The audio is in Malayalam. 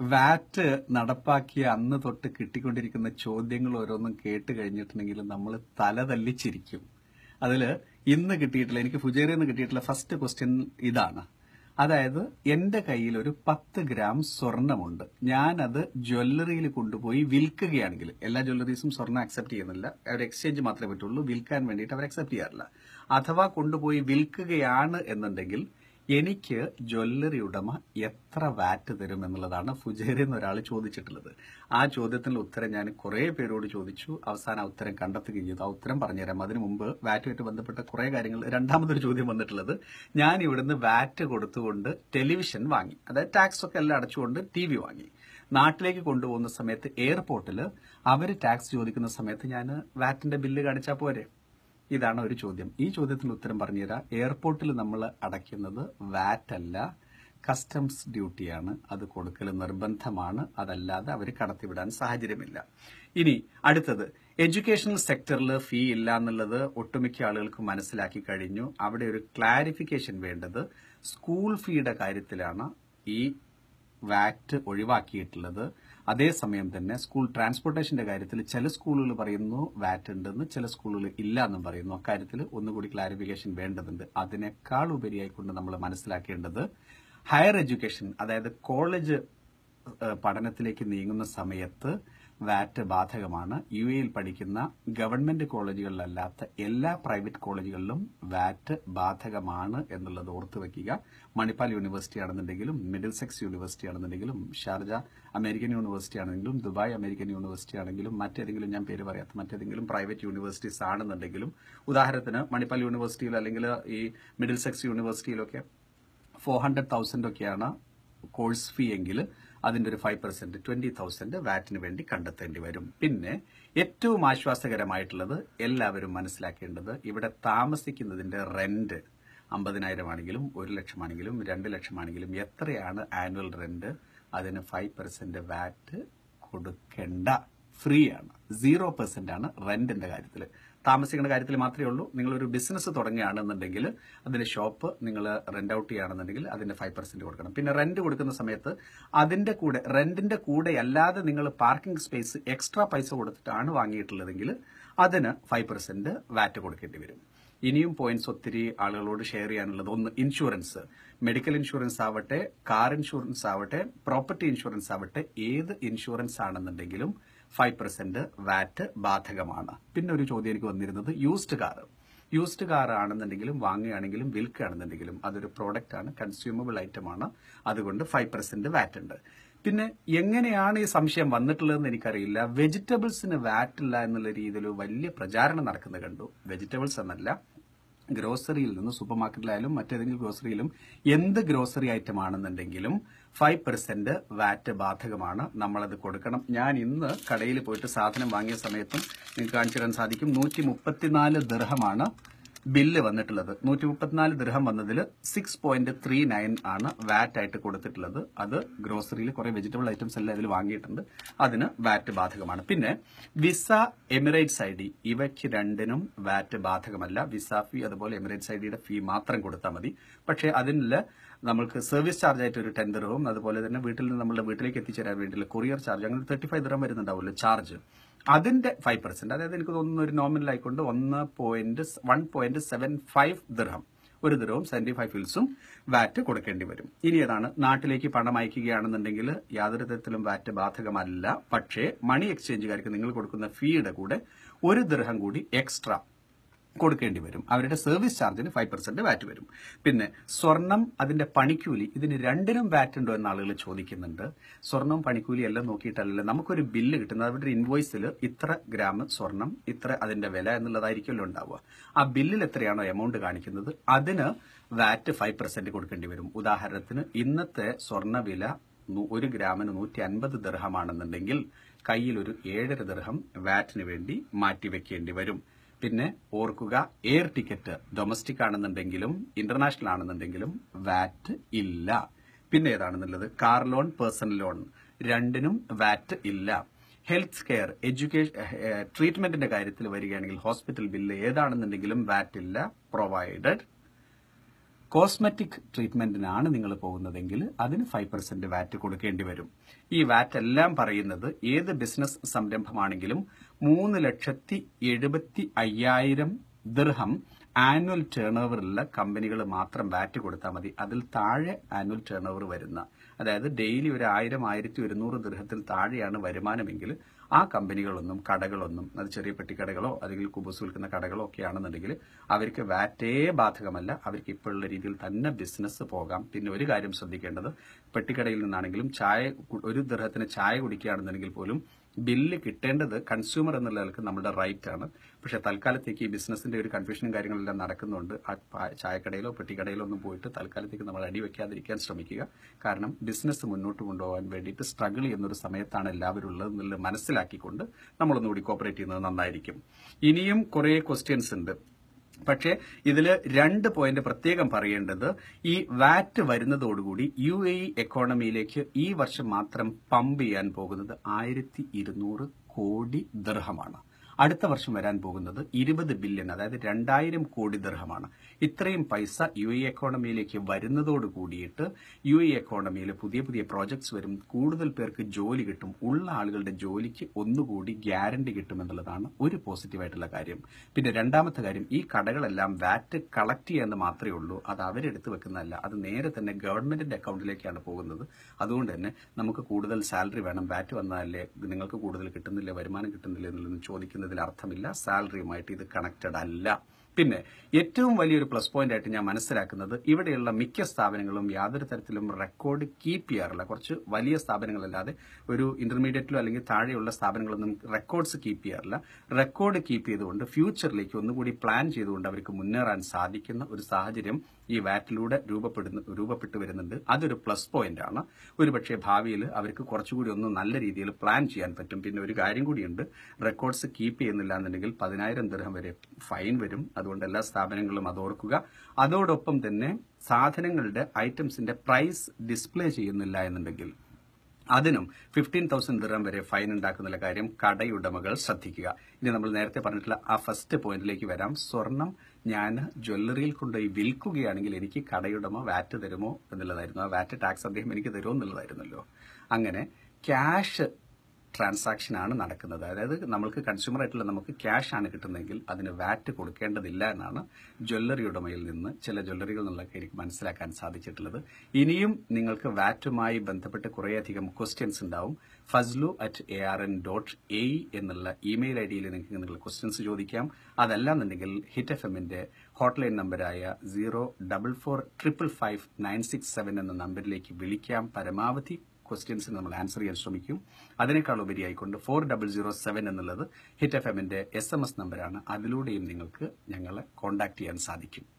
വാറ്റ് നടപ്പാക്കിയ അന്ന് തൊട്ട് കിട്ടിക്കൊണ്ടിരിക്കുന്ന ചോദ്യങ്ങൾ ഓരോന്നും കേട്ട് കഴിഞ്ഞിട്ടുണ്ടെങ്കിൽ നമ്മൾ തല തല്ലിച്ചിരിക്കും അതില് ഇന്ന് കിട്ടിയിട്ടുള്ള എനിക്ക് ഫുജേറിയിൽ നിന്ന് കിട്ടിയിട്ടുള്ള ഫസ്റ്റ് ക്വസ്റ്റ്യൻ ഇതാണ് അതായത് എന്റെ കയ്യിൽ ഒരു പത്ത് ഗ്രാം സ്വർണമുണ്ട് ഞാനത് ജ്വല്ലറിയിൽ കൊണ്ടുപോയി വിൽക്കുകയാണെങ്കിൽ എല്ലാ ജ്വല്ലറീസും സ്വർണ്ണം അക്സെപ്റ്റ് ചെയ്യുന്നില്ല അവർ എക്സ്ചേഞ്ച് മാത്രമേ പറ്റുള്ളൂ വിൽക്കാൻ വേണ്ടിയിട്ട് അവർ അക്സെപ്റ്റ് ചെയ്യാറില്ല അഥവാ കൊണ്ടുപോയി വിൽക്കുകയാണ് എന്നുണ്ടെങ്കിൽ എനിക്ക് ജ്വല്ലറി ഉടമ എത്ര വാറ്റ് തരും എന്നുള്ളതാണ് ഫുജേറിൽ നിന്ന് ഒരാൾ ചോദിച്ചിട്ടുള്ളത് ആ ചോദ്യത്തിനുള്ള ഉത്തരം ഞാൻ കുറെ പേരോട് ചോദിച്ചു അവസാനം ആ ഉത്തരം കണ്ടെത്തുകയും ചെയ്തു ആ ഉത്തരം പറഞ്ഞുതരാം അതിനു മുമ്പ് വാറ്റുമായിട്ട് ബന്ധപ്പെട്ട കുറെ കാര്യങ്ങൾ രണ്ടാമതൊരു ചോദ്യം വന്നിട്ടുള്ളത് ഞാൻ ഇവിടുന്ന് വാറ്റ് കൊടുത്തുകൊണ്ട് ടെലിവിഷൻ വാങ്ങി അതായത് ടാക്സ് ഒക്കെ എല്ലാം അടച്ചുകൊണ്ട് ടി വി വാങ്ങി നാട്ടിലേക്ക് കൊണ്ടുപോകുന്ന സമയത്ത് എയർപോർട്ടിൽ അവർ ടാക്സ് ചോദിക്കുന്ന സമയത്ത് ഞാൻ വാറ്റിന്റെ ബില്ല് കാണിച്ചാൽ പോരെ ഇതാണ് ഒരു ചോദ്യം ഈ ചോദ്യത്തിന് ഉത്തരം പറഞ്ഞുതരാം എയർപോർട്ടിൽ നമ്മൾ അടയ്ക്കുന്നത് വാറ്റ് അല്ല കസ്റ്റംസ് ഡ്യൂട്ടിയാണ് അത് കൊടുക്കൽ നിർബന്ധമാണ് അതല്ലാതെ അവർ കടത്തിവിടാൻ സാഹചര്യമില്ല ഇനി അടുത്തത് എഡ്യൂക്കേഷണൽ സെക്ടറിൽ ഫീ ഇല്ല എന്നുള്ളത് ഒട്ടുമിക്ക ആളുകൾക്ക് മനസ്സിലാക്കി കഴിഞ്ഞു അവിടെ ഒരു ക്ലാരിഫിക്കേഷൻ വേണ്ടത് സ്കൂൾ ഫീയുടെ കാര്യത്തിലാണ് ഈ വാറ്റ് ഒഴിവാക്കിയിട്ടുള്ളത് അതേസമയം തന്നെ സ്കൂൾ ട്രാൻസ്പോർട്ടേഷന്റെ കാര്യത്തിൽ ചില സ്കൂളുകൾ പറയുന്നു വാറ്റ് ഉണ്ടെന്ന് ചില സ്കൂളുകൾ ഇല്ല എന്നും പറയുന്നു അക്കാര്യത്തിൽ ഒന്നുകൂടി ക്ലാരിഫിക്കേഷൻ വേണ്ടതുണ്ട് അതിനേക്കാൾ ഉപരിയായിക്കൊണ്ട് നമ്മൾ മനസ്സിലാക്കേണ്ടത് ഹയർ എഡ്യൂക്കേഷൻ അതായത് കോളേജ് ഏഹ്, പഠനത്തിലേക്ക് നീങ്ങുന്ന സമയത്ത് വാറ്റ് ബാധകമാണ് യു എയിൽ പഠിക്കുന്ന ഗവൺമെന്റ് കോളേജുകളിലല്ലാത്ത എല്ലാ പ്രൈവറ്റ് കോളേജുകളിലും വാറ്റ് ബാധകമാണ് എന്നുള്ളത് ഓർത്തു വെക്കുക മണിപ്പാൽ യൂണിവേഴ്സിറ്റി ആണെന്നുണ്ടെങ്കിലും മിഡിൽ സെക്സ് യൂണിവേഴ്സിറ്റി ആണെന്നുണ്ടെങ്കിലും ഷാർജ അമേരിക്കൻ യൂണിവേഴ്സിറ്റി ആണെങ്കിലും ദുബായ് അമേരിക്കൻ യൂണിവേഴ്സിറ്റി ആണെങ്കിലും മറ്റേതെങ്കിലും ഞാൻ പേര് പറയാത്ത മറ്റേതെങ്കിലും പ്രൈവറ്റ് യൂണിവേഴ്സിറ്റീസ് ആണെന്നുണ്ടെങ്കിലും ഉദാഹരണത്തിന് മണിപ്പാൽ യൂണിവേഴ്സിറ്റിയിൽ അല്ലെങ്കിൽ ഈ മിഡിൽ സെക്സ് യൂണിവേഴ്സിറ്റിയിലൊക്കെ ഫോർ ഹൺഡ്രഡ് തൗസൻഡ് ഒക്കെയാണ് കോഴ്സ് ഫീ എങ്കിൽ അതിന്റെ ഒരു ഫൈവ് പെർസെന്റ് ട്വന്റി തൗസൻഡ് വാറ്റിന് വേണ്ടി കണ്ടെത്തേണ്ടി വരും പിന്നെ ഏറ്റവും ആശ്വാസകരമായിട്ടുള്ളത് എല്ലാവരും മനസ്സിലാക്കേണ്ടത് ഇവിടെ താമസിക്കുന്നതിന്റെ റെന്റ് അമ്പതിനായിരം ആണെങ്കിലും ഒരു ലക്ഷമാണെങ്കിലും രണ്ട് ലക്ഷമാണെങ്കിലും എത്രയാണ് ആനുവൽ റെന്റ് അതിന് ഫൈവ് പെർസെന്റ് വാറ്റ് കൊടുക്കേണ്ട ഫ്രീ ആണ് സീറോ പെർസെന്റ് ആണ് റെന്റിന്റെ കാര്യത്തിൽ താമസിക്കുന്ന കാര്യത്തിൽ മാത്രമേ ഉള്ളൂ നിങ്ങൾ ഒരു ബിസിനസ് തുടങ്ങുകയാണെന്നുണ്ടെങ്കിൽ അതിന്റെ ഷോപ്പ് നിങ്ങൾ റെന്റ് ഔട്ട് ചെയ്യുകയാണെന്നുണ്ടെങ്കിൽ അതിന്റെ ഫൈവ് പെർസെന്റ് കൊടുക്കണം പിന്നെ റെന്റ് കൊടുക്കുന്ന സമയത്ത് അതിന്റെ കൂടെ റെന്റിന്റെ കൂടെ അല്ലാതെ നിങ്ങൾ പാർക്കിംഗ് സ്പേസ് എക്സ്ട്രാ പൈസ കൊടുത്തിട്ടാണ് വാങ്ങിയിട്ടുള്ളതെങ്കിൽ അതിന് ഫൈവ് പെർസെന്റ് വാറ്റ് കൊടുക്കേണ്ടി വരും ഇനിയും പോയിന്റ്സ് ഒത്തിരി ആളുകളോട് ഷെയർ ചെയ്യാനുള്ളത് ഒന്ന് ഇൻഷുറൻസ് മെഡിക്കൽ ഇൻഷുറൻസ് ആവട്ടെ കാർ ഇൻഷുറൻസ് ആവട്ടെ പ്രോപ്പർട്ടി ഇൻഷുറൻസ് ആവട്ടെ ഏത് ഇൻഷുറൻസ് ആണെന്നുണ്ടെങ്കിലും ഫൈവ് പെർസെന്റ് വാറ്റ് ബാധകമാണ് പിന്നെ ഒരു ചോദ്യം എനിക്ക് വന്നിരുന്നത് യൂസ്ഡ് കാർ യൂസ്ഡ് കാർ ആണെന്നുണ്ടെങ്കിലും വാങ്ങുകയാണെങ്കിലും വിൽക്കുകയാണെന്നുണ്ടെങ്കിലും അതൊരു പ്രോഡക്റ്റ് ആണ് കൺസ്യൂമബിൾ ഐറ്റം ആണ് അതുകൊണ്ട് ഫൈവ് പെർസെന്റ് വാറ്റ് ഉണ്ട് പിന്നെ എങ്ങനെയാണ് ഈ സംശയം വന്നിട്ടുള്ളതെന്ന് എനിക്കറിയില്ല വെജിറ്റബിൾസിന് വാറ്റ് ഇല്ല എന്നുള്ള രീതിയിൽ വലിയ പ്രചാരണം നടക്കുന്നത് കണ്ടു വെജിറ്റബിൾസ് എന്നല്ല ഗ്രോസറിയിൽ നിന്ന് സൂപ്പർ മാർക്കറ്റിലായാലും മറ്റേതെങ്കിലും ഗ്രോസറിയിലും എന്ത് ഗ്രോസറി ഐറ്റം ആണെന്നുണ്ടെങ്കിലും ഫൈവ് പെർസെന്റ് വാറ്റ് ബാധകമാണ് നമ്മളത് കൊടുക്കണം ഞാൻ ഇന്ന് കടയിൽ പോയിട്ട് സാധനം വാങ്ങിയ സമയത്തും നിങ്ങൾക്ക് കാണിച്ചു തരാൻ സാധിക്കും നൂറ്റി മുപ്പത്തിനാല് ദർഹമാണ് ബില്ല് വന്നിട്ടുള്ളത് നൂറ്റി മുപ്പത്തിനാല് ദൃഹം വന്നതിൽ സിക്സ് പോയിന്റ് ത്രീ നയൻ ആണ് വാറ്റ് ആയിട്ട് കൊടുത്തിട്ടുള്ളത് അത് ഗ്രോസറിയിൽ കുറെ വെജിറ്റബിൾ ഐറ്റംസ് എല്ലാം ഇതിൽ വാങ്ങിയിട്ടുണ്ട് അതിന് വാറ്റ് ബാധകമാണ് പിന്നെ വിസ എമിറേറ്റ്സ് ഐ ഡി ഇവയ്ക്ക് രണ്ടിനും വാറ്റ് ബാധകമല്ല വിസ ഫീ അതുപോലെ എമിറേറ്റ്സ് ഐ ഡിയുടെ ഫീ മാത്രം കൊടുത്താൽ മതി പക്ഷേ അതിനുള്ള നമ്മൾക്ക് സർവീസ് ചാർജ് ആയിട്ട് ഒരു ടെൻ ദിർഹവും അതുപോലെ തന്നെ വീട്ടിൽ നിന്ന് നമ്മുടെ വീട്ടിലേക്ക് എത്തിച്ചേരാൻ വേണ്ടിയുള്ള കൊറിയർ ചാർജ് അങ്ങനെ തേർട്ടി ഫൈവ് ദിർഹം വരുന്നുണ്ടാവുമല്ലോ ചാർജ് അതിന്റെ ഫൈവ് പെർസെന്റ് അതായത് എനിക്ക് തോന്നുന്നു ഒരു നോമിനൽ ആയിക്കൊണ്ട് ഒന്ന് point one point seven five ദിർഹം ഒരു ദിർഹവും സെവന്റി ഫൈവ് ഫിൽസും വാറ്റ് കൊടുക്കേണ്ടി വരും ഇനി ഏതാണ് നാട്ടിലേക്ക് പണം അയക്കുകയാണെന്നുണ്ടെങ്കിൽ യാതൊരു തരത്തിലും വാറ്റ് ബാധകമല്ല പക്ഷേ മണി എക്സ്ചേഞ്ചുകാർക്ക് നിങ്ങൾ കൊടുക്കുന്ന ഫീയുടെ കൂടെ ഒരു ദിർഹം കൂടി എക്സ്ട്രാ കൊടുക്കേണ്ടി വരും അവരുടെ സർവീസ് ചാർജിന് ഫൈവ് പെർസെന്റ് വാറ്റ് വരും പിന്നെ സ്വർണം അതിന്റെ പണിക്കൂലി ഇതിന് രണ്ടിനും വാറ്റ് ഉണ്ടോ എന്ന് ആളുകൾ ചോദിക്കുന്നുണ്ട് സ്വർണം പണിക്കൂലി എല്ലാം നോക്കിയിട്ടല്ല നമുക്കൊരു ബില്ല് കിട്ടുന്നത് അവരുടെ ഇൻവോയ്സിൽ ഇത്ര ഗ്രാം സ്വർണം ഇത്ര അതിന്റെ വില എന്നുള്ളതായിരിക്കുമല്ലോ ഉണ്ടാവുക ആ ബില്ലിൽ എത്രയാണോ എമൗണ്ട് കാണിക്കുന്നത് അതിന് വാറ്റ് ഫൈവ് പെർസെന്റ് കൊടുക്കേണ്ടി വരും ഉദാഹരണത്തിന് ഇന്നത്തെ സ്വർണ്ണ വില നൂ- ഒരു ഗ്രാമിന് നൂറ്റി അൻപത് ദർഹമാണെന്നുണ്ടെങ്കിൽ കയ്യിൽ ഒരു ഏഴര ദർഹം വാറ്റിന് വേണ്ടി മാറ്റിവെക്കേണ്ടി വരും പിന്നെ ഓർക്കുക എയർ ടിക്കറ്റ് ഡൊമസ്റ്റിക് ആണെന്നുണ്ടെങ്കിലും ഇന്റർനാഷണൽ ആണെന്നുണ്ടെങ്കിലും വാറ്റ് ഇല്ല പിന്നെ ഏതാണെന്നുള്ളത് കാർ ലോൺ പേഴ്സണൽ ലോൺ രണ്ടിനും വാറ്റ് ഇല്ല ഹെൽത്ത് കെയർ എഡ്യൂക്കേഷൻ ട്രീറ്റ്മെന്റിന്റെ കാര്യത്തിൽ വരികയാണെങ്കിൽ ഹോസ്പിറ്റൽ ബില്ല് ഏതാണെന്നുണ്ടെങ്കിലും വാറ്റ് ഇല്ല പ്രൊവൈഡഡ് കോസ്മെറ്റിക് ട്രീറ്റ്മെന്റിനാണ് നിങ്ങൾ പോകുന്നതെങ്കിൽ അതിന് ഫൈവ് പെർസെന്റ് വാറ്റ് കൊടുക്കേണ്ടി വരും ഈ വാറ്റ് എല്ലാം പറയുന്നത് ഏത് ബിസിനസ് സംരംഭമാണെങ്കിലും മൂന്ന് ലക്ഷത്തി എഴുപത്തി അയ്യായിരം ദിർഹം ആനുവൽ ടേൺ ഓവറുള്ള കമ്പനികൾ മാത്രം വാറ്റ് കൊടുത്താൽ മതി അതിൽ താഴെ ആനുവൽ ടേൺ ഓവർ വരുന്ന അതായത് ഡെയിലി ഒരു ആയിരം ആയിരത്തി ഒരുന്നൂറ് ദൃഹത്തിൽ താഴെയാണ് വരുമാനമെങ്കിൽ ആ കമ്പനികളൊന്നും കടകളൊന്നും അത് ചെറിയ പെട്ടിക്കടകളോ അല്ലെങ്കിൽ കുബൂസ് വിൽക്കുന്ന കടകളോ ഒക്കെ ആണെന്നുണ്ടെങ്കിൽ അവർക്ക് വാറ്റേ ബാധകമല്ല അവർക്ക് ഇപ്പോഴുള്ള രീതിയിൽ തന്നെ ബിസിനസ് പോകാം പിന്നെ ഒരു കാര്യം ശ്രദ്ധിക്കേണ്ടത് പെട്ടിക്കടയിൽ നിന്നാണെങ്കിലും ചായ കു- ഒരു ദൃഹത്തിന് ചായ കുടിക്കുകയാണെന്നുണ്ടെങ്കിൽ പോലും ബില്ല് കിട്ടേണ്ടത് കൺസ്യൂമർ എന്നുള്ള നിലക്ക് നമ്മുടെ റൈറ്റ് ആണ് പക്ഷെ തൽക്കാലത്തേക്ക് ഈ ബിസിനസിന്റെ ഒരു കൺഫ്യൂഷനും കാര്യങ്ങളെല്ലാം നടക്കുന്നുണ്ട് ആ പ- ചായക്കടയിലോ പെട്ടിക്കടയിലോ ഒന്നും പോയിട്ട് തൽക്കാലത്തേക്ക് നമ്മൾ അടി വെക്കാതിരിക്കാൻ ശ്രമിക്കുക കാരണം ബിസിനസ് മുന്നോട്ട് കൊണ്ടുപോകാൻ വേണ്ടിയിട്ട് സ്ട്രഗിൾ ചെയ്യുന്ന ഒരു സമയത്താണ് എല്ലാവരും ഉള്ളത് എന്നുള്ളത് മനസ്സിലാക്കിക്കൊണ്ട് നമ്മളൊന്നുകൂടി കോപ്പറേറ്റ് ചെയ്യുന്നത് നന്നായിരിക്കും ഇനിയും കുറേ ക്വസ്റ്റ്യൻസ് ഉണ്ട് പക്ഷേ ഇതിൽ രണ്ട് പോയിന്റ് പ്രത്യേകം പറയേണ്ടത് ഈ വാറ്റ് വരുന്നതോടുകൂടി യു എ ഇ എക്കോണമിയിലേക്ക് ഈ വർഷം മാത്രം പമ്പ് ചെയ്യാൻ പോകുന്നത് ആയിരത്തി ഇരുന്നൂറ് കോടി ദർഹമാണ് അടുത്ത വർഷം വരാൻ പോകുന്നത് ഇരുപത് ബില്യൺ അതായത് രണ്ടായിരം കോടി ദർഹമാണ് ഇത്രയും പൈസ യു എ എക്കോണമിയിലേക്ക് വരുന്നതോട് കൂടിയിട്ട് യു എ എക്കോണമിയിൽ പുതിയ പുതിയ പ്രോജക്ട്സ് വരും കൂടുതൽ പേർക്ക് ജോലി കിട്ടും ഉള്ള ആളുകളുടെ ജോലിക്ക് ഒന്നുകൂടി ഗ്യാരണ്ടി കിട്ടുമെന്നുള്ളതാണ് ഒരു പോസിറ്റീവായിട്ടുള്ള കാര്യം പിന്നെ രണ്ടാമത്തെ കാര്യം ഈ കടകളെല്ലാം വാറ്റ് കളക്ട് ചെയ്യാന്ന് മാത്രമേ ഉള്ളൂ അത് അവരെടുത്ത് വെക്കുന്നതല്ല അത് നേരെ തന്നെ ഗവൺമെന്റിന്റെ അക്കൗണ്ടിലേക്കാണ് പോകുന്നത് അതുകൊണ്ട് തന്നെ നമുക്ക് കൂടുതൽ സാലറി വേണം വാറ്റ് വന്നാലേ നിങ്ങൾക്ക് കൂടുതൽ കിട്ടുന്നില്ല വരുമാനം കിട്ടുന്നില്ല എന്നുള്ളതൊന്നും ചോദിക്കുന്നതിൽ അർത്ഥമില്ല സാലറിയുമായിട്ട് ഇത് കണക്റ്റഡ് അല്ല പിന്നെ ഏറ്റവും വലിയൊരു പ്ലസ് പോയിന്റ് ആയിട്ട് ഞാൻ മനസ്സിലാക്കുന്നത് ഇവിടെയുള്ള മിക്ക സ്ഥാപനങ്ങളും യാതൊരു തരത്തിലും റെക്കോർഡ് കീപ്പ് ചെയ്യാറില്ല കുറച്ച് വലിയ സ്ഥാപനങ്ങളല്ലാതെ ഒരു ഇന്റർമീഡിയറ്റിലോ അല്ലെങ്കിൽ താഴെയുള്ള സ്ഥാപനങ്ങളൊന്നും റെക്കോർഡ്സ് കീപ്പ് ചെയ്യാറില്ല റെക്കോർഡ് കീപ്പ് ചെയ്തുകൊണ്ട് ഫ്യൂച്ചറിലേക്ക് ഒന്നുകൂടി പ്ലാൻ ചെയ്തുകൊണ്ട് അവർക്ക് മുന്നേറാൻ സാധിക്കുന്ന ഒരു സാഹചര്യം ഈ വാറ്റിലൂടെ രൂപപ്പെടുന്ന രൂപപ്പെട്ടു വരുന്നുണ്ട് അതൊരു പ്ലസ് പോയിന്റ് ആണ് ഒരുപക്ഷെ ഭാവിയിൽ അവർക്ക് കുറച്ചുകൂടി ഒന്ന് നല്ല രീതിയിൽ പ്ലാൻ ചെയ്യാൻ പറ്റും പിന്നെ ഒരു കാര്യം കൂടിയുണ്ട് റെക്കോർഡ്സ് കീപ്പ് ചെയ്യുന്നില്ല എന്നുണ്ടെങ്കിൽ പതിനായിരം ദിർഹം വരെ ഫൈൻ വരും അതുകൊണ്ട് എല്ലാ സ്ഥാപനങ്ങളും അത് ഓർക്കുക അതോടൊപ്പം തന്നെ സാധനങ്ങളുടെ ഐറ്റംസിന്റെ പ്രൈസ് ഡിസ്പ്ലേ ചെയ്യുന്നില്ല എന്നുണ്ടെങ്കിൽ അതിനും ഫിഫ്റ്റീൻ തൗസൻഡ് ദിറം വരെ ഫൈൻ ഉണ്ടാക്കുന്ന കാര്യം കടയുടമകൾ ശ്രദ്ധിക്കുക ഇനി നമ്മൾ നേരത്തെ പറഞ്ഞിട്ടുള്ള ആ ഫസ്റ്റ് പോയിന്റിലേക്ക് വരാം സ്വർണം ഞാൻ ജ്വല്ലറിയിൽ കൊണ്ടുപോയി വിൽക്കുകയാണെങ്കിൽ എനിക്ക് കടയുടമ വാറ്റ് തരുമോ എന്നുള്ളതായിരുന്നു ആ വാറ്റ് ടാക്സ് അദ്ദേഹം എനിക്ക് തരുമോ എന്നുള്ളതായിരുന്നല്ലോ അങ്ങനെ ക്യാഷ് ട്രാൻസാക്ഷൻ ആണ് നടക്കുന്നത് അതായത് നമ്മൾക്ക് കൺസ്യൂമർ ആയിട്ടുള്ള നമുക്ക് ക്യാഷ് ആണ് കിട്ടുന്നതെങ്കിൽ അതിന് വാറ്റ് കൊടുക്കേണ്ടതില്ല എന്നാണ് ജ്വല്ലറി ഉടമയിൽ നിന്ന് ചില ജ്വല്ലറികൾ നിന്നൊക്കെ എനിക്ക് മനസ്സിലാക്കാൻ സാധിച്ചിട്ടുള്ളത് ഇനിയും നിങ്ങൾക്ക് വാറ്റുമായി ബന്ധപ്പെട്ട് കുറേയധികം ക്വസ്റ്റ്യൻസ് ഉണ്ടാവും Fazlu at A R N dot A എന്നുള്ള ഇമെയിൽ ഐ ഡിയിൽ നിങ്ങൾക്ക് നിങ്ങളുടെ ക്വസ്റ്റ്യൻസ് ചോദിക്കാം അതല്ല എന്നുണ്ടെങ്കിൽ ഹിറ്റ് എഫ് എമ്മിന്റെ ഹോട്ട്ലൈൻ നമ്പറായ zero double four triple five nine six seven എന്ന നമ്പറിലേക്ക് വിളിക്കാം പരമാവധി ക്വസ്റ്റ്യൻസിന് നമ്മൾ ആൻസർ ചെയ്യാൻ ശ്രമിക്കും അതിനേക്കാൾ ഉപരിയായിക്കൊണ്ട് ഫോർ ഡബിൾ സീറോ സെവൻ എന്നുള്ളത് ഹിറ്റ് എഫ് എമ്മിന്റെ എസ് എം എസ് നമ്പറാണ് അതിലൂടെയും നിങ്ങൾക്ക് ഞങ്ങളെ കോൺടാക്ട് ചെയ്യാൻ സാധിക്കും